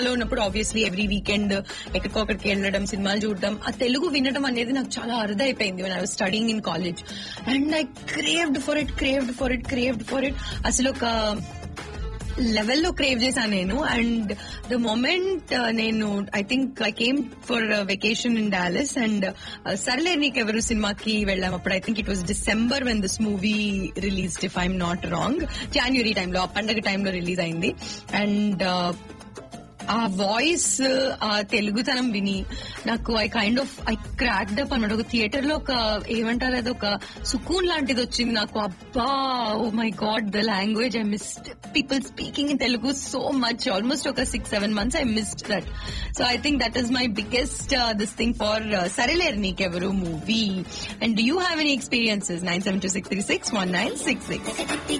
లో ఉన్నప్పుడు obviously every weekend ఎక్కడికొక్కడికి వెళ్ళడం సినిమాలు చూడడం ఆ తెలుగు వినడం అనేది నాకు చాలా అరుదైపోయింది when I was studying in college and I craved for it craved for it craved for it అసలు ఒక లెవెల్లో క్రేవ్ చేశాను నేను అండ్ ద మొమెంట్ నేను I think I came for vacation in Dallas and Sarileru Neekevvaru సినిమాకి వెళ్ళాం అప్పుడు I think it was December when this movie release if I'm not wrong January టైంలో ఆ పండగ టైంలో రిలీజ్ అయింది అండ్ ఆ వాయిస్ ఆ తెలుగుతనం విని నాకు I kind of I cracked up అనమాట ఒక థియేటర్ లో ఒక ఏమంటారు అది ఒక సుకూన్ లాంటిది వచ్చింది నాకు అబ్బా oh my god the language I missed people speaking in Telugu so much almost ఒక six seven months I missed that so I think that is my biggest this thing for Sarileru Neekevvaru movie and you have any experiences nine seven two six three six one nine six six